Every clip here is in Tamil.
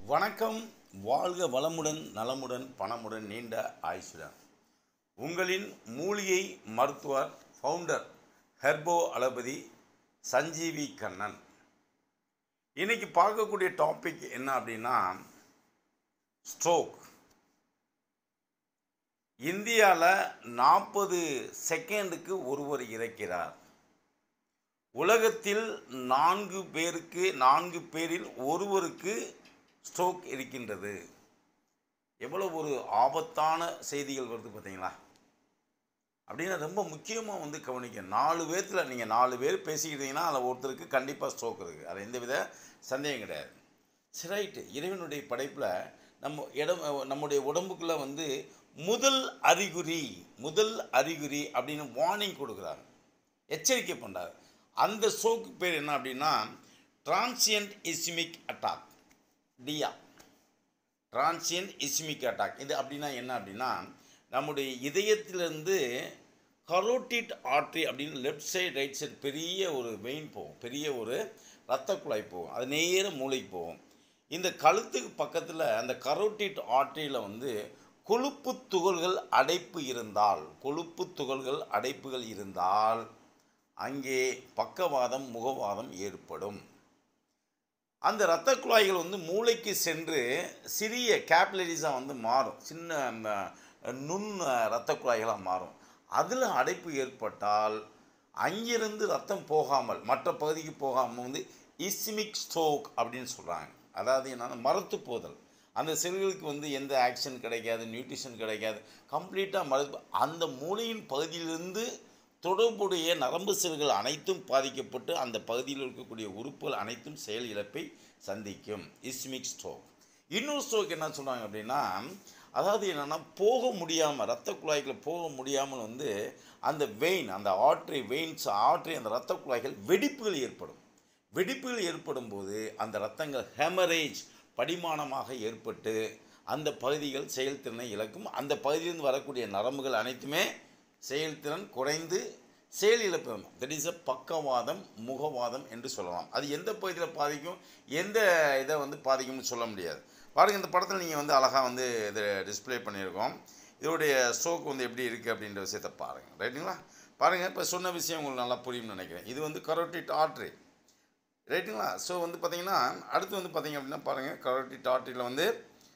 வணக்கம் வாழ்க வளமுடன் நலமுடன் பணமுடன் நீண்ட ஆயுசுடன் உங்களின் மூலிகை மருத்துவர் ஃபவுண்டர் ஹெர்போ அளபதி சஞ்சீவி கண்ணன் இன்னைக்கு பார்க்கக்கூடிய டாபிக் என்ன அப்படின்னா ஸ்ட்ரோக் இந்தியாவில் நாற்பது செகண்டுக்கு ஒருவர் இறக்கிறார் உலகத்தில் நான்கு பேருக்கு நான்கு பேரில் ஒருவருக்கு ஸ்ட்ரோக் இருக்கின்றது எவ்வளோ ஒரு ஆபத்தான செய்திகள் வருது பார்த்தீங்களா அப்படின்னா ரொம்ப முக்கியமாக வந்து கவனிக்க நாலு பேர்த்தில் நீங்கள் நாலு பேர் பேசிக்கிட்டீங்கன்னா அதில் ஒருத்தருக்கு கண்டிப்பாக ஸ்ட்ரோக் இருக்குது அது எந்தவித சந்தேகம் கிடையாது சரி ரைட்டு இறைவனுடைய படைப்பில் நம்ம இடம் நம்முடைய உடம்புக்குள்ளே வந்து முதல் அறிகுறி முதல் அறிகுறி அப்படின்னு வார்னிங் கொடுக்குறாங்க எச்சரிக்கை பண்ணுறாரு அந்த ஸ்ட்ரோக்கு பேர் என்ன அப்படின்னா transient ischemic attack TIA transient ischemic attack இது அப்படின்னா என்ன அப்படின்னா நம்முடைய இதயத்திலிருந்து கரோட்டிட் ஆர்ட்ரி அப்படின்னு லெஃப்ட் சைடு ரைட் சைடு பெரிய ஒரு வெயின் போகும் பெரிய ஒரு இரத்த குழாய் போகும் அது நேர மூளைக்கு போகும் இந்த கழுத்துக்கு பக்கத்தில் அந்த கரோட்டிட் ஆர்ட்ரியில் வந்து கொழுப்பு துகள்கள் அடைப்பு இருந்தால் கொழுப்பு துகள்கள் அடைப்புகள் இருந்தால் அங்கே பக்கவாதம் முகவாதம் ஏற்படும் அந்த இரத்த குழாய்கள் வந்து மூளைக்கு சென்று சிறிய கேப்லரிஸாக வந்து மாறும் சின்ன அந்த நுண் இரத்த குழாய்களாக மாறும் அதில் அடைப்பு ஏற்பட்டால் அங்கிருந்து ரத்தம் போகாமல் மற்ற பகுதிக்கு போகாமல் வந்து இஸ்மிக் ஸ்ட்ரோக் அப்படின்னு சொல்கிறாங்க அதாவது என்னென்னா மரத்து போதல் அந்த செல்களுக்கு வந்து எந்த ஆக்ஷன் கிடைக்காது நியூட்ரிஷன் கிடைக்காது கம்ப்ளீட்டாக மறு அந்த மூளையின் பகுதியிலிருந்து தொடர்புடைய நரம்பு செல்கள் அனைத்தும் பாதிக்கப்பட்டு அந்த பகுதியில் இருக்கக்கூடிய உறுப்புகள் அனைத்தும் செயல் இழப்பை சந்திக்கும் இஸ்மிக் ஸ்ட்ரோக் இன்னொரு ஸ்ட்ரோக் என்ன சொல்கிறாங்க அப்படின்னா அதாவது என்னென்னா போக முடியாமல் ரத்த குழாய்கள் போக முடியாமல் வந்து அந்த வெயின் அந்த ஆட்ரி வெயின்ஸ் ஆட்ரி அந்த இரத்த குழாய்கள் வெடிப்புகள் ஏற்படும் வெடிப்புகள் ஏற்படும் போது அந்த இரத்தங்கள் ஹெமரேஜ் படிமானமாக ஏற்பட்டு அந்த பகுதிகள் செயல்திறனை இழக்கும் அந்த பகுதியிலிருந்து வரக்கூடிய நரம்புகள் அனைத்துமே செயல்திறன் குறைந்து செயல் இழப்பு தட் இஸ் அ பக்கவாதம் முகவாதம் என்று சொல்லலாம் அது எந்த பகுதியில் பாதிக்கும் எந்த இதை வந்து பாதிக்கும்னு சொல்ல முடியாது பாருங்கள் இந்த படத்தில் நீங்கள் வந்து அழகாக வந்து இதை டிஸ்பிளே பண்ணியிருக்கோம் இதோடைய ஸ்ட்ரோக் வந்து எப்படி இருக்குது அப்படின்ற விஷயத்தை பாருங்கள் ரைட்டுங்களா பாருங்கள் இப்போ சொன்ன விஷயம் உங்களுக்கு நல்லா புரியும்னு நினைக்கிறேன் இது வந்து கரோட்டிட் ஆர்ட்ரி ரைட்டுங்களா ஸோ வந்து பார்த்தீங்கன்னா அடுத்து வந்து பார்த்தீங்க அப்படின்னா பாருங்கள் கரோட்டிட் ஆர்ட்ரியில் வந்து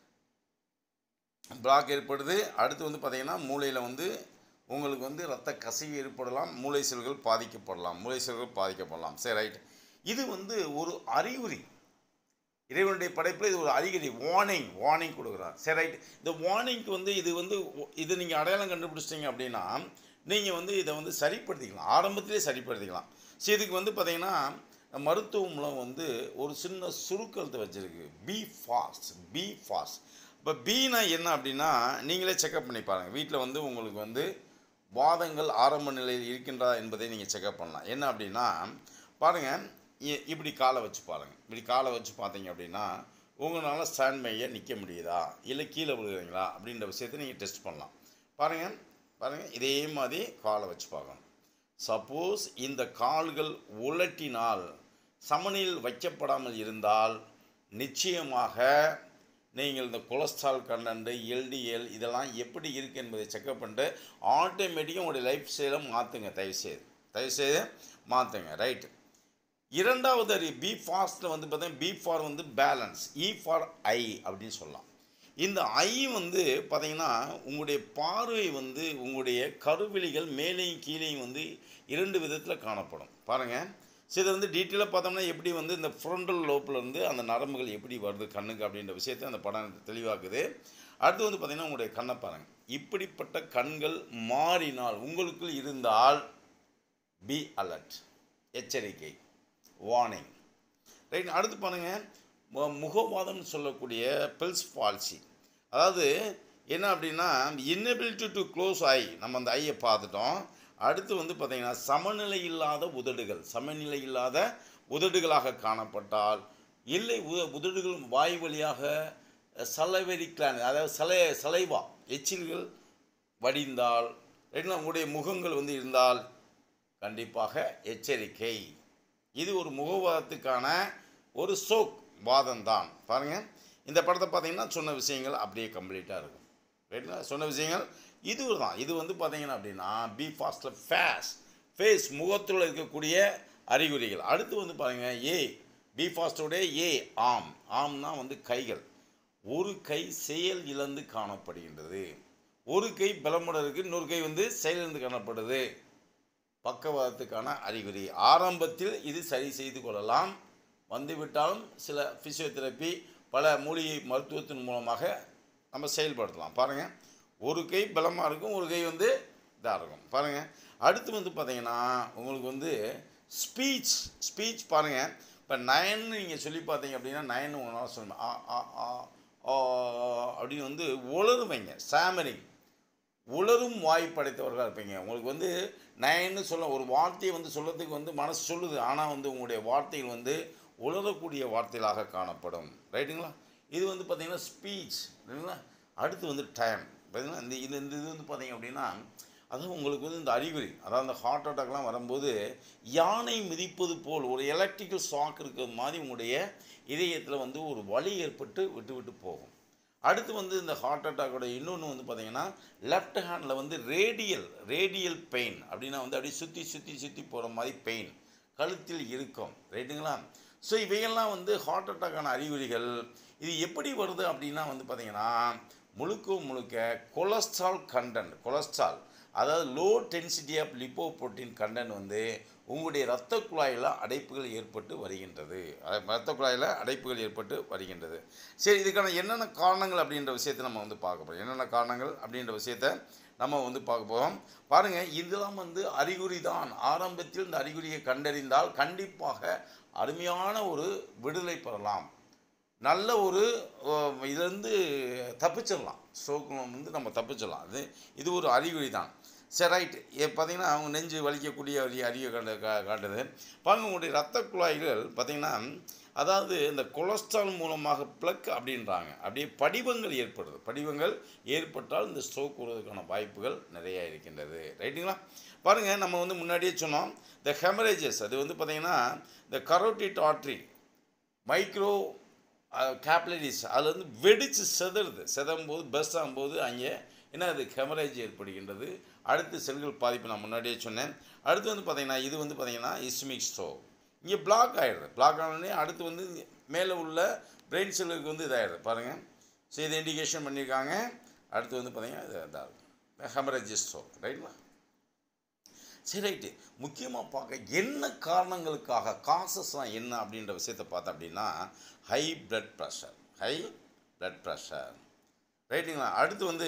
பிளாக் ஏற்படுது அடுத்து வந்து பார்த்தீங்கன்னா மூளையில் வந்து உங்களுக்கு வந்து ரத்த கசிவு ஏற்படலாம் மூளை செல்கள் பாதிக்கப்படலாம் மூளை செல்கள் பாதிக்கப்படலாம் சரி ரைட் இது வந்து ஒரு அறிகுறி இறைவனுடைய படைப்பில் இது ஒரு அறிகுறி வார்னிங் வார்னிங் கொடுக்குறார் சரி ரைட் இந்த வார்னிங்க்கு வந்து இது வந்து இது நீங்கள் அடையாளம் கண்டுபிடிச்சிட்டிங்க அப்படின்னா நீங்கள் வந்து இதை வந்து சரிப்படுத்திக்கலாம் ஆரம்பத்திலே சரிப்படுத்திக்கலாம் சரி இதுக்கு வந்து பார்த்தீங்கன்னா மருத்துவ மூலம் வந்து ஒரு சின்ன சுருக்கத்தை வச்சுருக்கு பி ஃபாஸ்ட் பி ஃபாஸ்ட் இப்போ பீனா என்ன அப்படின்னா நீங்களே செக்அப் பண்ணி பாருங்கள் வீட்டில் வந்து உங்களுக்கு வந்து வாதங்கள் ஆரம்ப நிலையில் இருக்கின்றா என்பதை நீங்கள் செக்அப் பண்ணலாம் என்ன அப்படின்னா பாருங்கள் இப்படி காலை வச்சு பாருங்கள் இப்படி காலை வச்சு பார்த்தீங்க அப்படின்னா உங்களால் ஸ்டாண்ட் மைய நிற்க முடியுதா இல்லை கீழே விழுகிறீங்களா அப்படின்ற விஷயத்தை நீங்கள் டெஸ்ட் பண்ணலாம் பாருங்கள் பாருங்கள் இதே மாதிரி காலை வச்சு பார்க்கணும் சப்போஸ் இந்த கால்கள் உலட்டினால் சமநிலையில் வைக்கப்படாமல் இருந்தால் நிச்சயமாக நீங்கள் இந்த கொலஸ்ட்ரால் கண்டன்ட்டு எல்டிஎல் இதெல்லாம் எப்படி இருக்குது என்பதை செக்அப் பண்ணிட்டு ஆட்டோமேட்டிக்காக உங்களுடைய லைஃப் ஸ்டைலை மாற்றுங்க தயவுசெய்து தயவுசெய்து மாற்றுங்க ரைட்டு இரண்டாவது அறி பி ஃபாஸ்ட்டில் வந்து பார்த்தீங்கன்னா பி ஃபார் வந்து பேலன்ஸ் இ ஃபார் ஐ அப்படின்னு சொல்லலாம் இந்த ஐ வந்து பார்த்தீங்கன்னா உங்களுடைய பார்வை வந்து உங்களுடைய கருவிழிகள் மேலேயும் கீழேயும் வந்து இரண்டு விதத்தில் காணப்படும் பாருங்கள் ஸோ இதை வந்து டீட்டெயிலாக பார்த்தோம்னா எப்படி வந்து இந்த ஃப்ரண்டல் லோப்லேருந்து அந்த நரம்புகள் எப்படி வருது கண்ணுக்கு அப்படின்ற விஷயத்தை அந்த படம் தெளிவாக்குது அடுத்து வந்து பார்த்திங்கன்னா உங்களுடைய கண்ணை பாருங்கள் இப்படிப்பட்ட கண்கள் மாறினால் உங்களுக்குள் இருந்தால் பி அலர்ட் எச்சரிக்கை வார்னிங் ரைட் அடுத்து பாருங்கள் முகவாதம்னு சொல்லக்கூடிய பில்ஸ் பால்சி அதாவது என்ன அப்படின்னா இன்னபிலிட்டி டு க்ளோஸ் ஐ நம்ம அந்த ஐயை பார்த்துட்டோம் அடுத்து வந்து பார்த்திங்கன்னா சமநிலை இல்லாத உதடுகள் சமநிலை இல்லாத உதடுகளாக காணப்பட்டால் இல்லை உத உதடுகள் வாய் வழியாக சலவெரி கிளான் அதாவது சலை சலைவா எச்சில்கள் வடிந்தால் ரைட்னா உங்களுடைய முகங்கள் வந்து இருந்தால் கண்டிப்பாக எச்சரிக்கை இது ஒரு முகவாதத்துக்கான ஒரு ஸ்ட்ரோக் வாதம் தான் பாருங்கள் இந்த படத்தை பார்த்தீங்கன்னா சொன்ன விஷயங்கள் அப்படியே கம்ப்ளீட்டாக இருக்கும் ரைட்டுங்களா சொன்ன விஷயங்கள் இது தான் இது வந்து பார்த்தீங்கன்னா அப்படின்னா பி ஃபாஸ்டில் ஃபேஸ் ஃபேஸ் முகத்தில் இருக்கக்கூடிய அறிகுறிகள் அடுத்து வந்து பாருங்கள் ஏ பி ஃபாஸ்டோட ஏ ஆம் ஆம்னா வந்து கைகள் ஒரு கை செயல் இழந்து காணப்படுகின்றது ஒரு கை பலமுடன் இருக்குது இன்னொரு கை வந்து செயலிழந்து காணப்படுது பக்கவாதத்துக்கான அறிகுறி ஆரம்பத்தில் இது சரி செய்து கொள்ளலாம் வந்துவிட்டாலும் சில ஃபிசியோதெரப்பி பல மூலிகை மருத்துவத்தின் மூலமாக நம்ம செயல்படுத்தலாம் பாருங்கள் ஒரு கை பலமாக இருக்கும் ஒரு கை வந்து இதாக இருக்கும் பாருங்கள் அடுத்து வந்து பார்த்தீங்கன்னா உங்களுக்கு வந்து ஸ்பீச் ஸ்பீச் பாருங்கள் இப்போ நயன்னு நீங்கள் சொல்லி பார்த்தீங்க அப்படின்னா நயன் உங்களால் சொல்லணும் ஆ ஆ ஆ ஆ அப்படின்னு வந்து உளருவீங்க சாமரிங் உளரும் வாய் படைத்தவர்களாக இருப்பீங்க உங்களுக்கு வந்து நயன்னு சொல்ல ஒரு வார்த்தையை வந்து சொல்லறதுக்கு வந்து மனசு சொல்லுது ஆனால் வந்து உங்களுடைய வார்த்தைகள் வந்து உளரக்கூடிய வார்த்தைகளாக காணப்படும் ரைட்டுங்களா இது வந்து பார்த்தீங்கன்னா ஸ்பீச் ரைட்டுங்களா அடுத்து வந்து டைம் பார்த்தீங்கன்னா இந்த இது இந்த இது வந்து பார்த்தீங்க அப்படின்னா அதுவும் உங்களுக்கு வந்து இந்த அறிகுறி அதாவது அந்த ஹார்ட் அட்டாக்லாம் வரும்போது யானை மிதிப்பது போல் ஒரு எலக்ட்ரிக்கல் ஷாக் இருக்கிறது மாதிரி உங்களுடைய இதயத்தில் வந்து ஒரு வலி ஏற்பட்டு விட்டு விட்டு போகும் அடுத்து வந்து இந்த ஹார்ட் அட்டாக்கோட இன்னொன்று வந்து பார்த்தீங்கன்னா லெஃப்ட் ஹேண்டில் வந்து ரேடியல் ரேடியல் பெயின் அப்படின்னா வந்து அப்படியே சுற்றி சுற்றி சுற்றி போகிற மாதிரி பெயின் கழுத்தில் இருக்கும் ரைட்டுங்களா ஸோ இவையெல்லாம் வந்து ஹார்ட் அட்டாக்கான அறிகுறிகள் இது எப்படி வருது அப்படின்னா வந்து பார்த்தீங்கன்னா முழுக்க முழுக்க கொலஸ்ட்ரால் கண்டென்ட் கொலஸ்ட்ரால் அதாவது low density of lipoprotein content வந்து உங்களுடைய இரத்த குழாயில் அடைப்புகள் ஏற்பட்டு வருகின்றது அதாவது இரத்த குழாயில் அடைப்புகள் ஏற்பட்டு வருகின்றது சரி இதுக்கான என்னென்ன காரணங்கள் அப்படின்ற விஷயத்தை நம்ம வந்து பார்க்க போகிறோம் என்னென்ன காரணங்கள் அப்படின்ற விஷயத்தை நம்ம வந்து பார்க்க போகிறோம் பாருங்கள் இதெல்லாம் வந்து அறிகுறி தான் ஆரம்பத்தில் இந்த அறிகுறியை கண்டறிந்தால் கண்டிப்பாக அருமையான ஒரு விடுதலை பெறலாம் நல்ல ஒரு அஹ், இதுலேருந்து தப்பிச்சிடலாம் ஸ்ட்ரோக் வந்து நம்ம தப்பிச்சிடலாம் அது இது ஒரு அறிகுறி தான் சரி ரைட்டு பார்த்தீங்கன்னா அவங்க நெஞ்சு வலிக்கக்கூடிய ஒரு அறிவை கண்டு கா காட்டுது பாருங்க உங்களுடைய ரத்த குழாய்கள் பார்த்தீங்கன்னா அதாவது இந்த கொலஸ்ட்ரால் மூலமாக பிளக் அப்படின்றாங்க அப்படியே படிவங்கள் ஏற்படுது படிவங்கள் ஏற்பட்டால் இந்த ஸ்ட்ரோக் வருவதற்கான வாய்ப்புகள் நிறைய இருக்கின்றது ரைட்டுங்களா பாருங்கள் நம்ம வந்து முன்னாடியே சொன்னோம் இந்த ஹெமரேஜஸ் அது வந்து பார்த்திங்கன்னா இந்த கரோட்டிட் ஆர்ட்ரி மைக்ரோ கேப்லரிஸ் அதில் வந்து வெடித்து செதறுது செதறும் போது பஸ் ஆகும்போது அங்கே என்ன அது ஹெமரேஜ் ஏற்படுகின்றது அடுத்து செல்கள் பாதிப்பு நான் முன்னாடியே சொன்னேன் அடுத்து வந்து பார்த்திங்கன்னா இது வந்து பார்த்திங்கன்னா இஸ்மிக் ஸ்ட்ரோக் இங்கே பிளாக் ஆகிடுது பிளாக் ஆனோடனே அடுத்து வந்து இங்க மேலே உள்ள பிரெயின் செல்லுக்கு வந்து இதாகிடுது பாருங்கள் ஸோ இதை இண்டிகேஷன் பண்ணியிருக்காங்க அடுத்து வந்து பார்த்திங்கன்னா இது இதாக இருக்கும் ஹெமரேஜ் ஸ்ட்ரோக் ரைட்டுங்களா சரி ரைட்டு முக்கியமாக பார்க்க என்ன காரணங்களுக்காக காசஸ்லாம் என்ன அப்படின்ற விஷயத்தை பார்த்தோம் அப்படின்னா high blood pressure high blood pressure ரைட்டுங்களா அடுத்து வந்து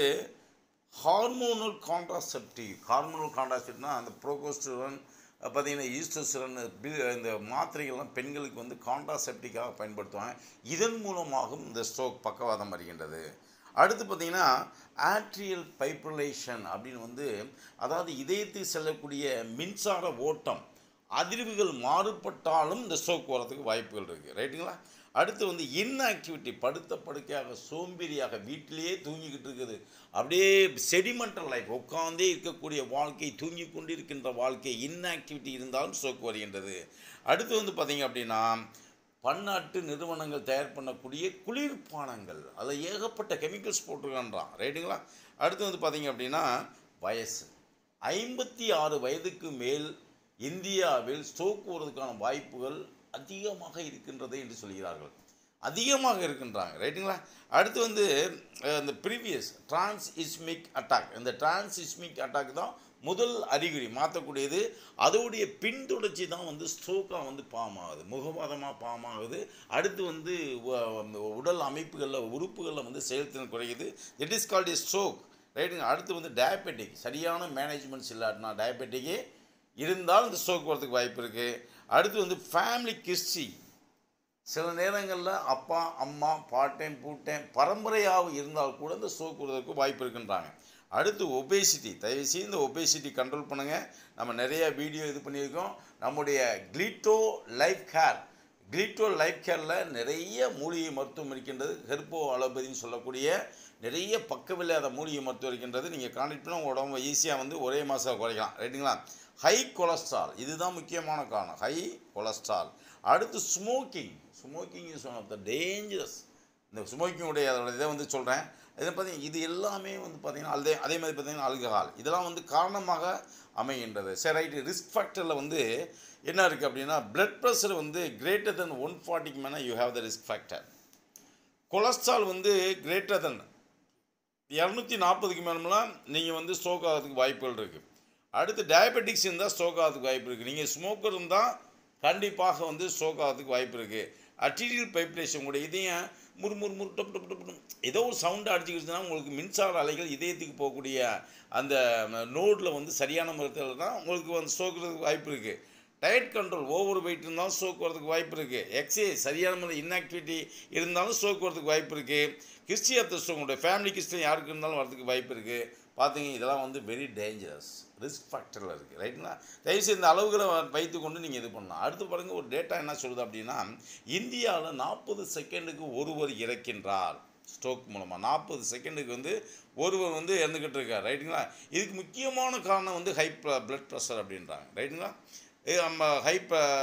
ஹார்மோனல் கான்ட்ராசெப்டிவ் ஹார்மோனல் கான்ட்ராசெப்டிவ்னா அந்த ப்ரோகோஸ்டரோன் பார்த்தீங்கன்னா ஈஸ்டோஸ்டரோன் இந்த மாத்திரைகள்லாம் பெண்களுக்கு வந்து கான்ட்ராசெப்டிக்காக பயன்படுத்துவாங்க இதன் மூலமாகவும் இந்த ஸ்ட்ரோக் பக்கவாதம் வருகின்றது அடுத்து பார்த்தீங்கன்னா ஆட்ரியல் பைப்ரலேஷன் அப்படின்னு வந்து அதாவது இதயத்துக்கு செல்லக்கூடிய மின்சார ஓட்டம் அதிர்வுகள் மாறுபட்டாலும் இந்த ஸ்ட்ரோக் வரதுக்கு வாய்ப்புகள் இருக்குது ரைட்டுங்களா அடுத்து வந்து இன்ஆக்டிவிட்டி படுத்த படுக்கையாக சோம்பேறியாக வீட்டிலேயே தூங்கிக்கிட்டு இருக்குது அப்படியே செடிமெண்டல் லைஃப் உட்காந்தே இருக்கக்கூடிய வாழ்க்கை தூங்கி கொண்டிருக்கின்ற வாழ்க்கை இன்ஆக்டிவிட்டி இருந்தாலும் ஸ்ட்ரோக் வருகின்றது அடுத்து வந்து பார்த்தீங்க அப்படின்னா பன்னாட்டு நிறுவனங்கள் தயார் பண்ணக்கூடிய குளிர்பானங்கள் அதில் ஏகப்பட்ட கெமிக்கல்ஸ் போட்டிருக்கான்றான் ரைட்டுங்களா அடுத்து வந்து பார்த்தீங்க அப்படின்னா வயசு ஐம்பத்தி ஆறு வயதுக்கு மேல் இந்தியாவில் ஸ்ட்ரோக் வருவதற்கான வாய்ப்புகள் அதிகமாக இருக்கின்றது என்று சொல்கிறார்கள் அதிகமாக இருக்கின்றாங்க ரைட்டுங்களா அடுத்து வந்து அஹ், இந்த ப்ரீவியஸ் டிரான்ஸ் இஸ்மிக் அட்டாக் இந்த டிரான்ஸ் இஸ்மிக் அட்டாக் தான் முதல் அறிகுறி மாற்றக்கூடியது அதோடைய பின்தொடர்ச்சி தான் வந்து ஸ்ட்ரோக்காக வந்து பாம் ஆகுது முகவாதமாக பாம் ஆகுது அடுத்து வந்து உ- உடல் அமைப்புகளில் உறுப்புகளில் வந்து செயல்திறன் குறையுது இட் இஸ் கால்ட் ஸ்ட்ரோக் ரைட்டுங்க அடுத்து வந்து டயபெட்டிக் சரியான மேனேஜ்மெண்ட்ஸ் இல்லாட்டினா டயபெட்டிக்கு இருந்தால் இந்த ஸ்ட்ரோக் வரதுக்கு வாய்ப்பு இருக்குது அடுத்து வந்து ஃபேமிலி கிஸ்ட்ரி சில நேரங்களில் அப்பா அம்மா பாட்டன் பூட்டன் பரம்பரையாக இருந்தால் கூட இந்த ஸ்ட்ரோக் வருவதற்கு வாய்ப்பு இருக்குன்றாங்க அடுத்து ஒபேசிட்டி தயவுசெய்து இந்த ஒபேசிட்டி கண்ட்ரோல் பண்ணுங்கள் நம்ம நிறைய வீடியோ இது பண்ணியிருக்கோம் நம்முடைய கிளிட்டோ லைஃப் கேர் கிளிட்டோ லைஃப் கேரில் நிறைய மூலிகை மருத்துவம் இருக்கின்றது ஹெர்போ அலோபதின்னு சொல்லக்கூடிய நிறைய பக்கவில்லாத மூலிகை மருத்துவம் இருக்கின்றது நீங்கள் கான்டெக்ட் பண்ணால் உங்கள் உடம்பு ஈஸியாக வந்து ஒரே மாதம் குறைக்கலாம் ரைட்டுங்களா ஹை கொலஸ்ட்ரால் இதுதான் முக்கியமான காரணம் ஹை கொலஸ்ட்ரால் அடுத்து smoking smoking is one of the dangerous இந்த ஸ்மோக்கிங்குடைய அதோட இதை வந்து சொல்கிறேன் இதை பார்த்தீங்க இது எல்லாமே வந்து பார்த்தீங்கன்னா அதே அதே மாதிரி பார்த்தீங்கன்னா ஆல்கஹால் இதெல்லாம் வந்து காரணமாக அமைகின்றது சரி ரைட்டு ரிஸ்க் ஃபேக்டரில் வந்து என்ன இருக்குது அப்படின்னா பிளட் ப்ரெஷர் வந்து கிரேட்டர் தென் ஒன் ஃபார்ட்டிக்கு மேலே you have the risk factor cholesterol வந்து கிரேட்டர் தென் இரநூத்தி நாற்பதுக்கு மேலமெல்லாம் நீங்கள் வந்து ஸ்ட்ரோக் ஆகிறதுக்கு வாய்ப்புகள் இருக்குது அடுத்து டயபெட்டிக்ஸ் இருந்தால் ஸ்ட்ரோக் ஆகிறதுக்கு வாய்ப்பு இருக்குது நீங்கள் ஸ்மோக்கர் இருந்தால் கண்டிப்பாக வந்து ஸ்ட்ரோக் ஆகிறதுக்கு வாய்ப்பு இருக்குது அர்டீரியல் பைப்ரேஷன் உங்களுடைய இதயம் முறு முறு முறு டப் டப் டப் டப் ஏதோ ஒரு சவுண்டு அடிச்சுக்கிட்டுனா உங்களுக்கு மின்சார அலைகள் இதயத்துக்கு போகக்கூடிய அந்த நோடில் வந்து சரியான முறையில் தான் உங்களுக்கு வந்து ஸ்ட்ரோக் வாய்ப்பு இருக்குது டயட் கண்ட்ரோல் ஓவர் வெயிட் இருந்தாலும் ஸ்ட்ரோக் வரதுக்கு வாய்ப்பு இருக்குது எக்ஸசைஸ் சரியான முறை இன்ஆக்டிவிட்டி இருந்தாலும் ஸ்ட்ரோக் வரதுக்கு வாய்ப்பு இருக்குது ஹிஸ்ட்ரி ஆஃப் த ஸ்ட்ரோக் உங்களுடைய ஃபேமிலி ஹிஸ்ட்ரி யாருக்கு இருந்தாலும் வரதுக்கு வாய்ப்பு இருக்குது பார்த்தீங்க இதெல்லாம் வந்து வெரி டேஞ்சரஸ் ரிஸ்க் ஃபேக்டரில் இருக்குது ரைட்டுங்களா தயவுசெய்து இந்த அளவுகளை வைத்து கொண்டு நீங்கள் இது பண்ணலாம் அடுத்து பாருங்கள் ஒரு டேட்டா என்ன சொல்லுது அப்படின்னா இந்தியாவில் நாற்பது செகண்டுக்கு ஒருவர் இறக்கின்றார் ஸ்ட்ரோக் மூலமாக நாற்பது செகண்டுக்கு வந்து ஒருவர் வந்து இறந்துக்கிட்டு இருக்கார் ரைட்டுங்களா இதுக்கு முக்கியமான காரணம் வந்து ஹை பிளட் ப்ரெஷர் அப்படின்றாங்க ரைட்டுங்களா இது நம்ம ஹை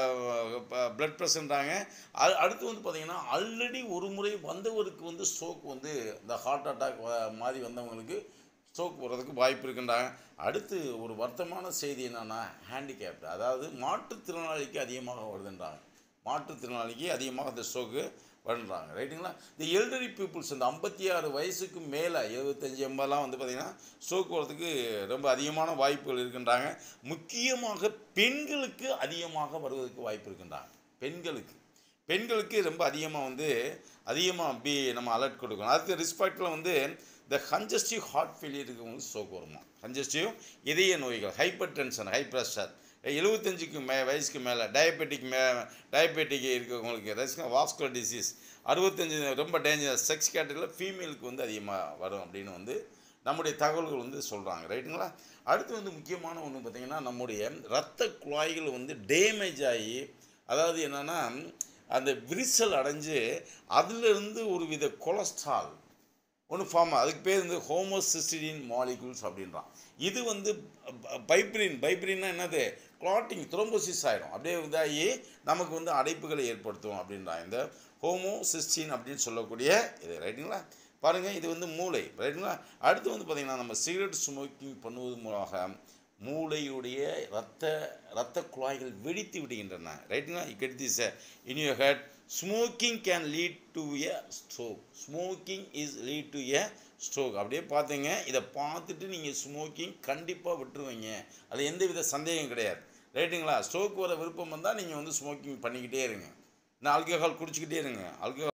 பிளட் ப்ரெஷர்ன்றாங்க அது அடுத்து வந்து பார்த்திங்கன்னா ஆல்ரெடி ஒரு முறை வந்தவருக்கு வந்து ஸ்ட்ரோக் வந்து இந்த ஹார்ட் அட்டாக் மாதிரி வந்தவங்களுக்கு ஸ்ட்ரோக் வர்றதுக்கு வாய்ப்பு இருக்குன்றாங்க அடுத்து ஒரு வருத்தமான செய்தி என்னென்னா ஹேண்டிகேப்டு அதாவது மாற்றுத்திறனாளிக்கு அதிகமாக வருதுன்றாங்க மாற்றுத்திறனாளிக்கு அதிகமாக அந்த ஸ்ட்ரோக்கு பண்ணுறாங்க ரைட்டுங்களா இந்த எல்டரி பீப்புள்ஸ் இந்த ஐம்பத்தி ஆறு வயசுக்கு மேலே எழுபத்தஞ்சி எண்பதுலாம் வந்து பார்த்திங்கன்னா ஸ்ட்ரோக் வரதுக்கு ரொம்ப அதிகமான வாய்ப்புகள் இருக்கின்றாங்க முக்கியமாக பெண்களுக்கு அதிகமாக வருவதற்கு வாய்ப்பு இருக்கின்றாங்க பெண்களுக்கு பெண்களுக்கு ரொம்ப அதிகமாக வந்து அதிகமாக பி நம்ம அலர்ட் கொடுக்கணும் அடுத்து ரிஸ்பெக்டில் வந்து இந்த கன்ஜஸ்டிவ் ஹார்ட் ஃபெயிலியர் இருக்கவங்களுக்கு ஸ்ட்ரோக் வருமா கன்ஜஸ்டிவ் இதய நோய்கள் ஹைப்பர் டென்ஷன் ஹை ப்ரெஷர் எழுபத்தஞ்சுக்கு மே வயசுக்கு மேலே டயபெட்டிக் மே டயபெட்டிக் இருக்கிறவங்களுக்கு ரெஸ்க் வாஸ்குலர் டிசீஸ் அறுபத்தஞ்சு ரொம்ப டேஞ்சர் செக்ஸ் கேட்டகரியில் ஃபீமேலுக்கு வந்து அதிகமாக வரும் அப்படின்னு வந்து நம்முடைய தகவல்கள் வந்து சொல்கிறாங்க ரைட்டுங்களா அடுத்து வந்து முக்கியமான ஒன்று பார்த்திங்கன்னா நம்முடைய இரத்த குழாய்கள் வந்து டேமேஜ் ஆகி அதாவது என்னென்னா அந்த விரிசல் அடைஞ்சு அதிலிருந்து ஒரு வித கொலஸ்ட்ரால் ஒன்று ஃபார்ம் அதுக்கு பேர் வந்து ஹோமோசிஸ்டின் மாலிகுல்ஸ் அப்படின்றான் இது வந்து பைப்ரின் பைப்ரின்னா என்னது கிளாட்டிங் த்ரோம்போசிஸ் ஆயிரும் அப்படியே இதாகி நமக்கு வந்து அடைப்புகளை ஏற்படுத்தும் அப்படின்றான் இந்த ஹோமோசிஸ்டின் அப்படின்னு சொல்லக்கூடிய இது ரைட்டுங்களா பாருங்கள் இது வந்து மூளை ரைட்டுங்களா அடுத்து வந்து பார்த்திங்கன்னா நம்ம சிகரெட் ஸ்மோக்கிங் பண்ணுவது மூலமாக மூளையுடைய ரத்த இரத்த குழாய்கள் வெடித்து விடுகின்றன ரைட்டுங்களா get this in you head smoking can lead to a stroke smoking is lead to a stroke அப்படியே பார்த்தீங்க இதை பார்த்துட்டு நீங்கள் ஸ்மோக்கிங் கண்டிப்பாக விட்டுருவீங்க அது எந்த வித சந்தேகம் கிடையாது ரைட்டுங்களா ஸ்ட்ரோக் வர விருப்பம் வந்தால் நீங்கள் வந்து ஸ்மோக்கிங் பண்ணிக்கிட்டே இருங்க நான் ஆல்கஹால் குடிச்சிக்கிட்டே இருங்க ஆல்கஹால்